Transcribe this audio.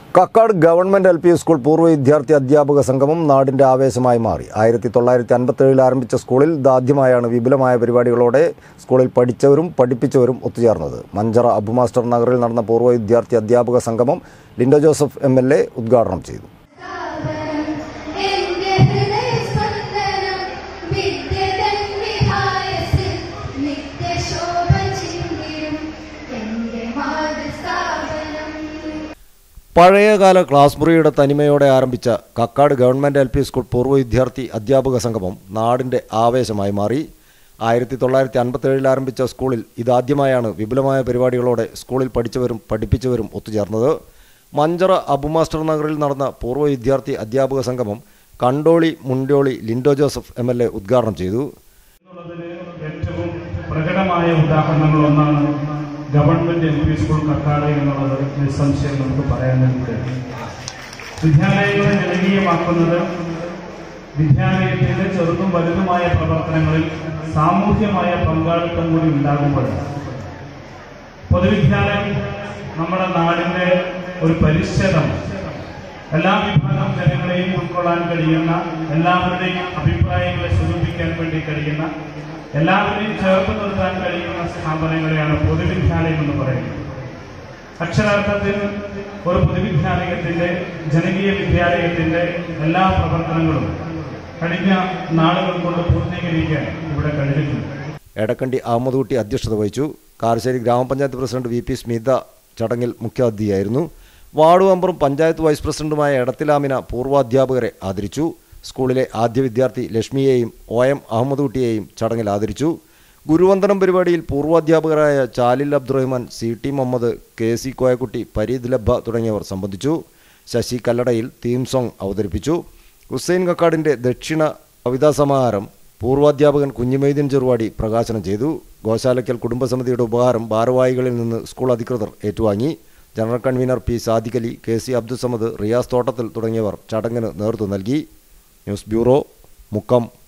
Kakkad government L P school പൂർവ്വ വിദ്യാർത്ഥി അധ്യാപക സംഗമം നാടിന്റെ ആവേശമായി മാറി ആയിരത്തി തൊള്ളായിരത്തി അൻപത്തേഴിൽ ആരംഭിച്ച സ്കൂളിൽ ഇതാദ്യമായാണ് വിപുലമായ പരിപാടികളോടെ സ്കൂളിൽ പഠിച്ചവരും പഠിപ്പിച്ചവരും ഒത്തുചേർന്നത് മഞ്ചറ അബുമാസ്റ്റർ നഗറിൽ നടന്ന പൂർവ്വ വിദ്യാർത്ഥി അധ്യാപക സംഗമം Lindo Joseph M L A ഉദ്ഘാടനം ചെയ്തു എന്റെ ഹൃദയസ്പന്ദനം വിദ്യതൻ വിഹായസിൽ നിത്യശോഭ ചിന്തിരും എന്റെ മാതൃസ്ഥാപനം പഴയകാല ക്ലാസ് മുറിയുടെ തനിമയോടെ ആരംഭിച്ച Kakkad government L P school പൂർവ്വ വിദ്യാർത്ഥി അധ്യാപക സംഗമം നാടിന്റെ ആവേശമായി മാറി ആയിരത്തി തൊള്ളായിരത്തി അൻപത്തേഴിൽ ആരംഭിച്ച സ്കൂളിൽ ഇതാദ്യമായാണ് വിപുലമായ പരിപാടികളോടെ സ്കൂളിൽ പഠിച്ചവരും പഠിപ്പിച്ചവരും ഒത്തുചേർന്നത് മഞ്ചറ അബുമാസ്റ്റർ നഗറിൽ നടന്ന പൂർവ്വ വിദ്യാർത്ഥി അധ്യാപക സംഗമം Kandoli Mundoli Lindo Joseph M L A ഉദ്ഘാടനം ചെയ്തു എന്നുള്ളതിന് ഏറ്റവും പ്രകടമായ ഉദാഹരണങ്ങളൊന്നാണ് government L P school Kakkad എന്നുള്ളത് നിസ്സംശയം നമുക്ക് പറയാൻ വേണ്ടി കഴിയും വിദ്യാലയങ്ങളെ ജനകീയമാക്കുന്നത് വിദ്യാലയത്തിന്റെ ചെറുതും വലുതുമായ പ്രവർത്തനങ്ങളിൽ സാമൂഹ്യമായ പങ്കാളിത്തം കൂടി ഉണ്ടാകുമ്പോഴാണ് പൊതുവിദ്യാലയം നമ്മുടെ നാടിന്റെ ഒരു പരിച്ഛേദം എല്ലാ വിഭാഗം ജനങ്ങളെയും ഉൾക്കൊള്ളാൻ കഴിയുന്ന എല്ലാവരുടെയും അഭിപ്രായങ്ങളെ സ്വരൂപിക്കാൻ വേണ്ടി കഴിയുന്ന എല്ലാവരെയും ചേർത്ത് നിർത്താൻ കഴിയുന്ന സ്ഥാപനങ്ങളെയാണ് പൊതുവിദ്യാലയം എന്ന് പറയുന്നത് അക്ഷരാർത്ഥത്തിൽ ഒരു പൊതുവിദ്യാലയത്തിന്റെ ജനകീയ വിദ്യാലയത്തിന്റെ എല്ലാ പ്രവർത്തനങ്ങളും കഴിഞ്ഞ നാളുകൾ കൊണ്ട് പൂർത്തീകരിക്കാൻ ഇവിടെ കഴിഞ്ഞിട്ടുണ്ട് എടക്കണ്ടി അഹമ്മദ് കുട്ടി അധ്യക്ഷത വഹിച്ചു കാരശ്ശേരി ഗ്രാമപഞ്ചായത്ത് പ്രസിഡന്റ് വി പി സ്മിത ചടങ്ങിൽ മുഖ്യാതിഥിയായിരുന്നു വാർഡ് മെമ്പറും പഞ്ചായത്ത് വൈസ് പ്രസിഡന്റുമായ എടത്തിലാമിന പൂർവാധ്യാപകരെ ആദരിച്ചു സ്കൂളിലെ ആദ്യ വിദ്യാർത്ഥി ലക്ഷ്മിയെയും ഒ എം അഹമ്മദ് കുട്ടിയെയും ചടങ്ങിൽ ആദരിച്ചു ഗുരുവന്ദനം പരിപാടിയിൽ പൂർവാധ്യാപകരായ Chalil Abdurahman C T Muhammad K C Koyakutty Pareed Labba തുടങ്ങിയവർ സംബന്ധിച്ചു ശശി കല്ലടയിൽ തീം സോങ് അവതരിപ്പിച്ചു ഹുസൈൻ കക്കാടിൻ്റെ ദക്ഷിണ കവിതാ സമാഹാരം പൂർവാധ്യാപകൻ കുഞ്ഞിമൈദീൻ ചെറുവാടി പ്രകാശനം ചെയ്തു ഗോശാലയ്ക്കൽ കുടുംബസമിതിയുടെ ഉപഹാരം ഭാരവാഹികളിൽ നിന്ന് സ്കൂൾ അധികൃതർ ഏറ്റുവാങ്ങി general convener P Sadikali K C Abdussamad Riyas Thottathil തുടങ്ങിയവർ ചടങ്ങിന് നേതൃത്വം നൽകി ന്യൂസ് ബ്യൂറോ മുക്കം